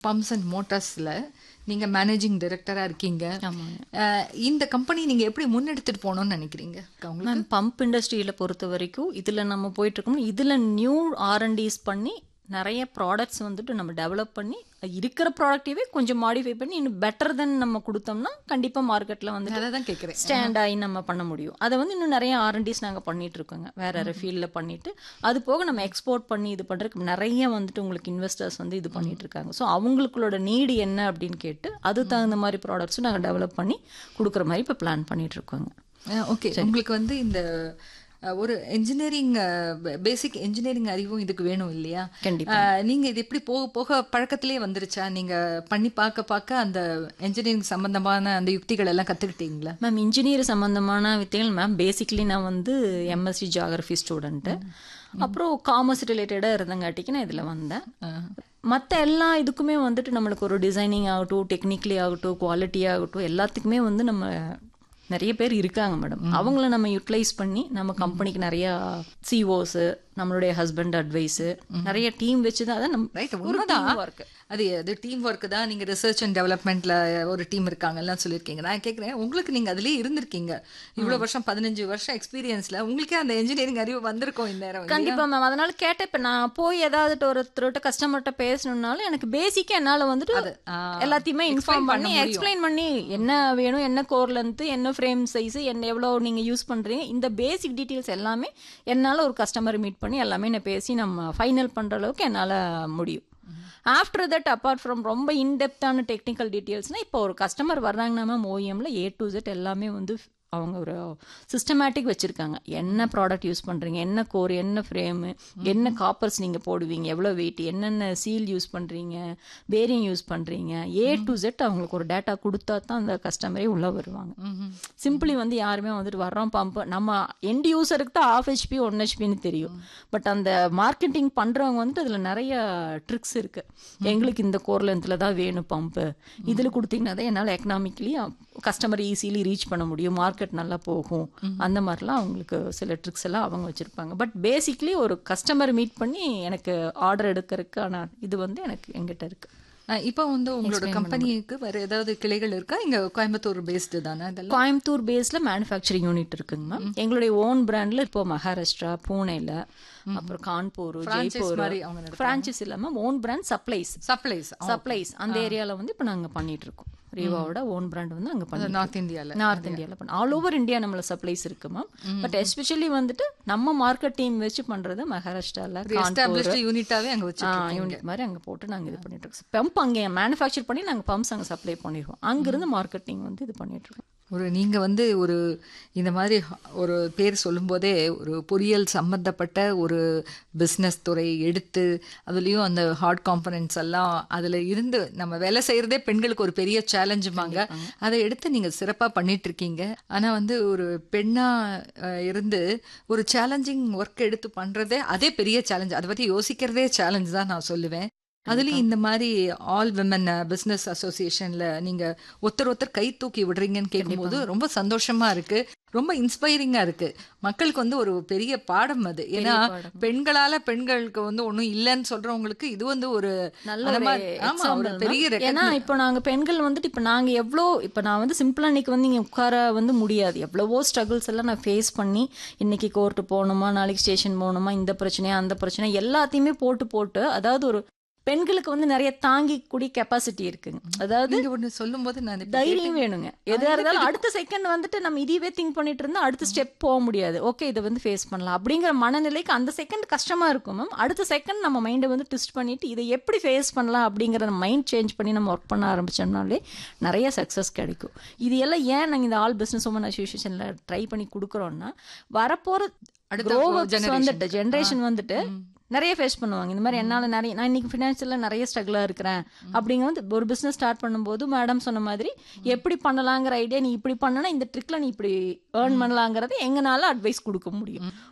Pumps and மோட்டார்ஸ்ல நீங்க managing டைரக்டரா இருக்கீங்க ஆமாங்க அஹ், இந்த கம்பெனி நீங்க எப்படி முன்னெடுத்துட்டு போகணும்னு நினைக்கிறீங்க உங்களுக்கு மேம் பம்ப் இண்டஸ்ட்ரியில் பொறுத்த வரைக்கும் இதில் நம்ம போயிட்டு இருக்கோம் இதில் நியூ ஆர்என்டிஸ் பண்ணி நிறைய ப்ராடக்ட்ஸ் வந்துட்டு நம்ம டெவலப் பண்ணி இருக்கிற ப்ராடக்டையே கொஞ்சம் மாடிஃபை பண்ணி இன்னும் பெட்டர் தென் நம்ம கொடுத்தோம்னா கண்டிப்பாக மார்க்கெட்டில் வந்து அதை தான் கேட்குறேன் ஸ்டாண்ட் ஆகி நம்ம பண்ண முடியும் அதை வந்து இன்னும் நிறைய ஆர்என்டிஸ் நாங்கள் பண்ணிட்டு இருக்கோங்க வேற வேற ஃபீல்டில் பண்ணிட்டு அது போக நம்ம எக்ஸ்போர்ட் பண்ணி இது பண்ணுறதுக்கு நிறைய வந்துட்டு உங்களுக்கு இன்வெஸ்டர்ஸ் வந்து இது பண்ணிட்டு இருக்காங்க ஸோ அவங்களுக்குள்ளோட நீடு என்ன அப்படின்னு கேட்டு அது தகுந்த மாதிரி ப்ராடக்ட்ஸும் நாங்கள் டெவலப் பண்ணி கொடுக்குற மாதிரி இப்போ பிளான் பண்ணிட்டு இருக்கோங்க ஓகே உங்களுக்கு வந்து இந்த அஹ், ஒரு இன்ஜினியரிங் பேசிக் இன்ஜினியரிங் அறிவும் இதுக்கு வேணும் இல்லையா கண்டிப்பா. அஹ், நீங்க இது எப்படி போக போக பழக்கத்திலே வந்துருச்சா நீங்க பண்ணி பார்க்க பார்க்க அந்த இன்ஜினியரிங் சம்பந்தமான அந்த யுக்திகள் எல்லாம் கத்துக்கிட்டீங்களா மேம் இன்ஜினியர் சம்மந்தமான வித்தைகள் மேம் பேசிக்லி நான் வந்து எம்எஸ்சி ஜியாகிரஃபி ஸ்டூடெண்ட்டு அப்புறம் காமர்ஸ் ரிலேட்டடாக இருந்தங்காட்டிக்கு நான் இதில் வந்தேன் மற்ற எல்லா இதுக்குமே வந்துட்டு நம்மளுக்கு ஒரு டிசைனிங் ஆகட்டும் டெக்னிக்கலி ஆகட்டும் குவாலிட்டி ஆகட்டும் எல்லாத்துக்குமே வந்து நம்ம நிறைய பேர் இருக்காங்க மேடம் அவங்கள நம்ம யூட்டிலைஸ் பண்ணி நம்ம கம்பெனிக்கு நிறையா சிஓஸு நம்மளுடைய ஹஸ்பண்ட் அட்வைஸு நிறைய டீம் வச்சு தான் அதான் ரைட் நம்ம உண்மைதான் ஒர்க் அது அது டீம் ஒர்க் தான் நீங்க ரிசர்ச் அண்ட் டெவலப்மெண்ட்ல ஒரு டீம் இருக்காங்கலாம் சொல்லியிருக்கீங்க நான் கேட்குறேன் உங்களுக்கு நீங்க அதுலயே இருந்திருக்கீங்க இவ்வளவு வருஷம் பதினஞ்சு வருஷம் எக்ஸ்பீரியன்ஸ்ல உங்களுக்கே அந்த இன்ஜினியரிங் அறிவு வந்திருக்கும் இந்த நேரம் இல்லையா? கண்டிப்பா மேம் அதனால கேட்டேன் இப்ப நான் போய் ஏதாவது ஒருத்தர்கிட்ட கஸ்டமர்கிட்ட பேசணும்னாலும் எனக்கு பேசிக்கா என்னால வந்துட்டு ஆ, எல்லாத்தையுமே explain இன்ஃபார்ம் பண்ண பண்ணி முடியும். எக்ஸ்பிளைன் பண்ணி என்ன வேணும் என்ன கோர் லென்த் என்ன ஃப்ரேம் சைஸ் என்ன எவ்வளவு நீங்க யூஸ் பண்றீங்க இந்த பேசிக் டீடைல்ஸ் எல்லாமே என்னால ஒரு கஸ்டமர் மீட் பண்ணி எல்லாமே நான் பேசி நம்ம ஃபைனல் பண்ற அளவுக்கு என்னால முடியும் ஆஃப்டர் தட் அப்பார்ட் ஃப்ரம் ரொம்ப இன்டெப்த்தான டெக்னிக்கல் டீட்டெயில்ஸ்னால் இப்போ ஒரு கஸ்டமர் வர்றாங்கன்னா மேம் ஓஎம்ல ஏ டு Z எல்லாமே வந்து அவங்க ஒரு சிஸ்டமேட்டிக் வச்சுருக்காங்க என்ன ப்ராடக்ட் யூஸ் பண்ணுறீங்க என்ன கோர் என்ன ஃப்ரேமு என்ன காப்பர்ஸ் நீங்கள் போடுவீங்க எவ்வளோ வெயிட் என்னென்ன சீல் யூஸ் பண்ணுறீங்க பேரிங் யூஸ் பண்ணுறீங்க ஏ டு Z அவங்களுக்கு ஒரு டேட்டா கொடுத்தா தான் அந்த கஸ்டமரே உள்ளே வருவாங்க சிம்பிளி வந்து யாருமே வந்துட்டு வர்றோம் பம்ப் நம்ம எண்ட் யூசருக்கு தான் ஆஃப் ஹெச்பி ஒன் ஹெச்பின்னு தெரியும் பட் அந்த மார்க்கெட்டிங் பண்ணுறவங்க வந்துட்டு அதில் நிறைய ட்ரிக்ஸ் இருக்கு எங்களுக்கு இந்த கோர் லென்த்தில் தான் வேணும் பம்பு இதில் கொடுத்தீங்கன்னா தான் என்னால் எக்கனாமிக்கலி கஸ்டமர் ஈஸிலி ரீச் பண்ண முடியும் மார்க்கெட் நல்லா போகும் அந்த மாதிரிலாம் அவங்களுக்கு சில ட்ரிக்ஸ் எல்லாம் அவங்க வச்சுருப்பாங்க பட் பேசிக்லி ஒரு கஸ்டமர் மீட் பண்ணி எனக்கு ஆர்டர் எடுக்கிறதுக்கான இது வந்து எனக்கு எங்கிட்ட இருக்குது அஹ், இப்போ வந்து உங்களோட கம்பெனிக்கு வேற ஏதாவது கிளைகள் இருக்கா இங்க கோயம்புத்தூர் பேஸ்டு தானே இதெல்லாம் கோயம்புத்தூர் பேஸ்ல மேனுஃபேக்சரிங் யூனிட் இருக்குங்க மேம் எங்களுடைய ஓன் பிராண்ட்ல இப்போ மகாராஷ்டிரா பூனேல அப்புறம் கான்பூர் Franchise ஜெய்ப்பூர் மாதிரி அவங்க நடத்துறாங்க. பிரான்ச்சஸ் இல்லாம own brand supplies supplies supplies அந்த ஏரியால வந்து இப்போ நாங்க பண்ணிட்டு இருக்கோம் ரீவாவோட ஓன் பிராண்ட் வந்து அங்க பண்ணி நார்த் இந்தியால நார்த் இந்தியாவில் பண்ண ஆல் ஓவர் இந்தியா நம்மள சப்ளைஸ் இருக்கு மேம் பட் எஸ்பெஷலி வந்துட்டு நம்ம மார்க்கெட் டீம் வச்சு பண்றது மகாராஷ்டிரால கான்பூர் எஸ்டாப்ளிஷ்டு யூனிட்டாவே அங்க வச்சு யூனிட் மாதிரி அங்க போட்டு நாங்க இது பண்ணிட்டு இருக்கோம் பம்ப் அங்கே மேனுஃபேக்சர் பண்ணி நாங்க பம்ப்ஸ் அங்க சப்ளை பண்ணிடுவோம் அங்கிருந்து மார்க்கெட்டிங் வந்து இது பண்ணிட்டு இருக்கோம் ஒரு நீங்க வந்து ஒரு இந்த மாதிரி ஹ- ஒரு பேர் சொல்லும்போதே ஒரு பொறியியல் சம்பந்தப்பட்ட ஒரு பிஸ்னஸ் துறை எடுத்து அதுலயும் அந்த ஹார்ட் காம்பனன்ட்ஸ் எல்லாம் அதுல இருந்து நம்ம வேலை செய்யறதே பெண்களுக்கு ஒரு பெரிய சேலஞ்சுமாங்க அதை எடுத்து நீங்க சிறப்பா பண்ணிட்டு இருக்கீங்க ஆனா வந்து ஒரு பெண்ணா அஹ், இருந்து ஒரு சேலஞ்சிங் ஒர்க் எடுத்து பண்றதே அதே பெரிய சேலஞ்ச் அதை பத்தி யோசிக்கிறதே சேலஞ்ச் தான் நான் சொல்லுவேன் அதுலயும் இந்த மாதிரி ஆல் விமன் பிசினஸ் அசோசியேஷன்ல நீங்க ஒருத்தர் ஒருத்தர் கை தூக்கி விடுறீங்கன்னு கேட்கும்போது ரொம்ப சந்தோஷமா இருக்கு ரொம்ப இன்ஸ்பைரிங்கா இருக்கு மக்களுக்கு வந்து ஒரு பெரிய பாடம் அது ஏன்னா பாடம். பெண்களால பெண்களுக்கு வந்து ஒண்ணும் இல்லைன்னு சொல்றவங்களுக்கு இது வந்து ஒரு நல்ல அந்த ஒரு மாதிரி- ஆமா ஒரு example பெரிய தான். recogni- ஏன்னா இப்போ நாங்க பெண்கள் வந்துட்டு இப்போ நாங்க எவ்வளோ இப்போ நான் வந்து சிம்பிளா இன்னைக்கு வந்து இங்க உட்கார வந்து முடியாது எவ்வளவோ ஸ்ட்ரகிள்ஸ் எல்லாம் நான் ஃபேஸ் பண்ணி இன்னைக்கு கோர்ட்டு போகணுமா நாளைக்கு ஸ்டேஷன் போகணுமா இந்த பிரச்சனையா அந்த பிரச்சனை எல்லாத்தையுமே போட்டு போட்டு அதாவது ஒரு பெண்களுக்கு வந்து நிறைய தாங்கிக்கூடிய கெப்பாசிட்டி இருக்குங்க அதாவது நீங்க ஒண்ணு சொல்லும் போது நான் இப்ப தைரியம் வேணுங்க எதா இருந்தாலும் அடுத்த செகண்ட் வந்துட்டு நம்ம இதுவே திங்க் பண்ணிட்டு இருந்தா அடுத்த ஸ்டெப் போக முடியாது ஓகே இதை வந்து ஃபேஸ் பண்ணலாம் அப்படிங்கிற மனநிலைக்கு அந்த செகண்ட் கஷ்டமா இருக்கும் மேம் அடுத்த செகண்ட் நம்ம மைண்டை வந்து ட்விஸ்ட் பண்ணிட்டு இதை எப்படி ஃபேஸ் பண்ணலாம் அப்படிங்கிற மைண்ட் சேஞ்ச் பண்ணி நம்ம ஒர்க் பண்ண ஆரம்பிச்சோம்னாலே நிறைய சக்ஸஸ் கிடைக்கும் இது எல்லாம் ஏன் நாங்கள் இந்த ஆல் பிஸ்னஸ் உமன் அசோசியேஷன்ல ட்ரை பண்ணி கொடுக்குறோம்னா வரப்போற அடுத்த க்ரோவர்ஸ் generation. வந்துட்டு ஜென்ரேஷன் வந்துட்டு நிறைய ஃபேஸ் பண்ணுவாங்க இந்த மாதிரி என்னால நிறைய நான் இன்னைக்கு ஃபினான்ஷியல்ல நிறைய ஸ்ட்ரகிளா இருக்கிறேன் அப்படிங்க வந்து ஒரு பிசினஸ் ஸ்டார்ட் பண்ணும்போது மேடம் சொன்ன மாதிரி எப்படி பண்ணலாங்கிற ஐடியா நீ இப்படி பண்ணனா இந்த ட்ரிக்ல நீ இப்படி ஏர்ன் பண்ணலாங்கிறது எங்கனால அட்வைஸ் கொடுக்க முடியும்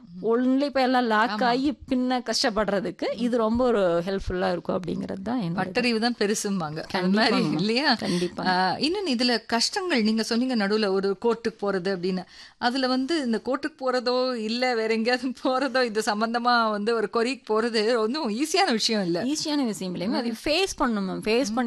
ஒன்லி இப்போ எல்லாம் லாக் ஆகி பின்ன கஷ்டப்படுறதுக்கு இது ரொம்ப ஒரு ஹெல்ப்ஃபுல்லாக இருக்கும் அப்படிங்கிறது தான் என்னோட பட்டறிவு தான் பெருசும்பாங்க அந்த மாதிரி இல்லையா கண்டிப்பா. ஆஹ், இன்னொன்னு இதுல கஷ்டங்கள் நீங்க சொன்னீங்க நடுவுல ஒரு கோர்ட்டுக்கு போறது அப்படின்னு அதுல வந்து இந்த கோர்ட்டுக்கு போறதோ இல்ல வேற எங்கேயாவது போறதோ இது சம்பந்தமா வந்து ஒரு கொரிக்கு போறது ஒன்றும் ஈஸியான விஷயம் இல்ல ஈஸியான விஷயம் இல்லைங்க அது ஃபேஸ் பண்ணணும் மேம் ஃபேஸ் பண்ணி